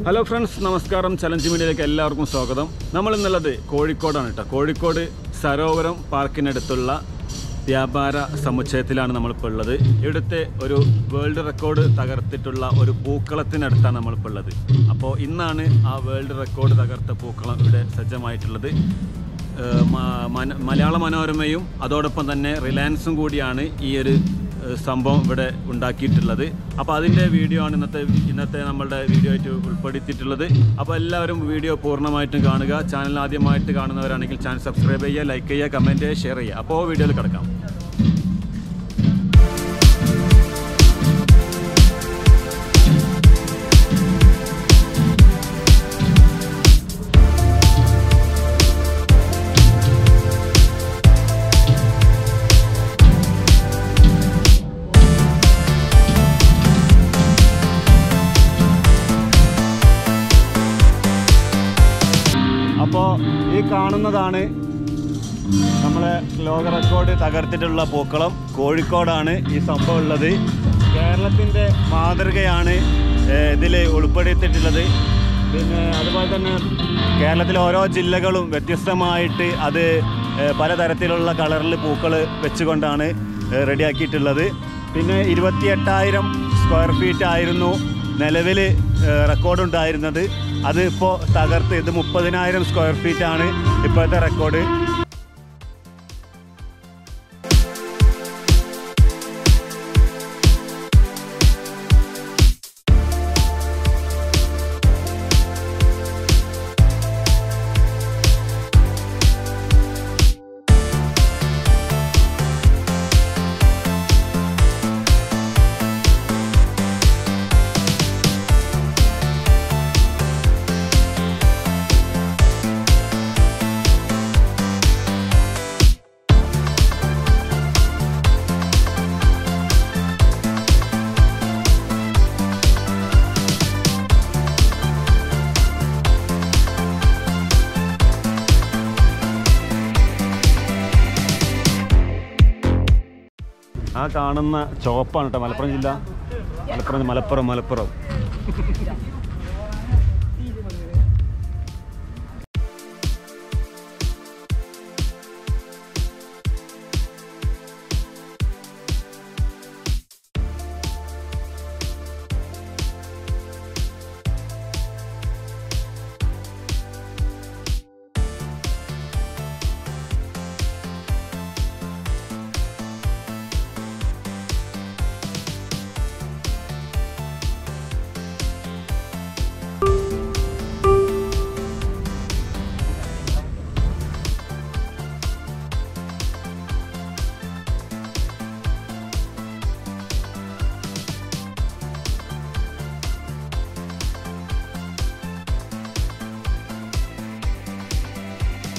hello friends നമസ്കാരം challenge മീഡിയയിലേക്ക് എല്ലാവർക്കും സ്വാഗതം നമ്മൾ ഇന്നുള്ളത് കോഴിക്കോടാണ് കേട്ടോ കോഴിക്കോട് സരോവരം പാർക്കിനടുത്തുള്ള വ്യാപാര സമുച്ചയത്തിലാണ് നമ്മളിപ്പോൾ ഉള്ളത് ഇവിടുത്തെ ഒരു വേൾഡ് റെക്കോർഡ് തകർത്തിട്ടുള്ള ഒരു പൂക്കളത്തിനടുത്താണ് നമ്മളിപ്പോൾ ഉള്ളത് അപ്പോൾ ഇന്നാണ് ആ വേൾഡ് റെക്കോർഡ് തകർത്ത പൂക്കളം ഇവിടെ സജ്ജമായിട്ടുള്ളത് ഏഹ് മ- മന- മലയാള മനോരമയും അതോടൊപ്പം തന്നെ റിലയൻസും കൂടിയാണ് ഈ ഒരു ഏഹ് സംഭവം ഇവിടെ ഉണ്ടാക്കിയിട്ടുള്ളത് അപ്പോൾ അതിൻ്റെ വീഡിയോ ആണ് ഇന്നത്തെ ഇന്നത്തെ നമ്മളുടെ വീഡിയോ ആയിട്ട് ഉൾപ്പെടുത്തിയിട്ടുള്ളത് അപ്പോൾ എല്ലാവരും വീഡിയോ പൂർണ്ണമായിട്ടും കാണുക ചാനൽ ആദ്യമായിട്ട് കാണുന്നവരാണെങ്കിൽ ചാനൽ സബ്സ്ക്രൈബ് ചെയ്യുക ലൈക്ക് ചെയ്യുക കമൻറ്റ് ചെയ്യുക ഷെയർ ചെയ്യുക അപ്പോൾ വീഡിയോയിൽ കിടക്കാം അപ്പോൾ ഈ കാണുന്നതാണ് നമ്മളെ ലോക റെക്കോർഡ് തകർത്തിട്ടുള്ള പൂക്കളം കോഴിക്കോടാണ് ഈ സംഭവം ഉള്ളത് കേരളത്തിൻ്റെ മാതൃകയാണ് ഇതിൽ ഉൾപ്പെടുത്തിയിട്ടുള്ളത് പിന്നെ അതുപോലെ തന്നെ കേരളത്തിലെ ഓരോ ജില്ലകളും വ്യത്യസ്തമായിട്ട് അത് ഏഹ്, പലതരത്തിലുള്ള കളറിൽ പൂക്കൾ വെച്ചുകൊണ്ടാണ് ഏഹ്, റെഡിയാക്കിയിട്ടുള്ളത് പിന്നെ ഇരുപത്തിയെട്ടായിരം സ്ക്വയർ ഫീറ്റ് ആയിരുന്നു നിലവിൽ റെക്കോർഡ് ഉണ്ടായിരുന്നത് അത് ഇപ്പോൾ തകർത്ത് ഇത് മുപ്പതിനായിരം സ്ക്വയർ ഫീറ്റ് ആണ് ഇപ്പോഴത്തെ റെക്കോർഡ് ആ കാണുന്ന ചുവപ്പാണ് കേട്ടോ മലപ്പുറം ജില്ല മലപ്പുറം മലപ്പുറം മലപ്പുറം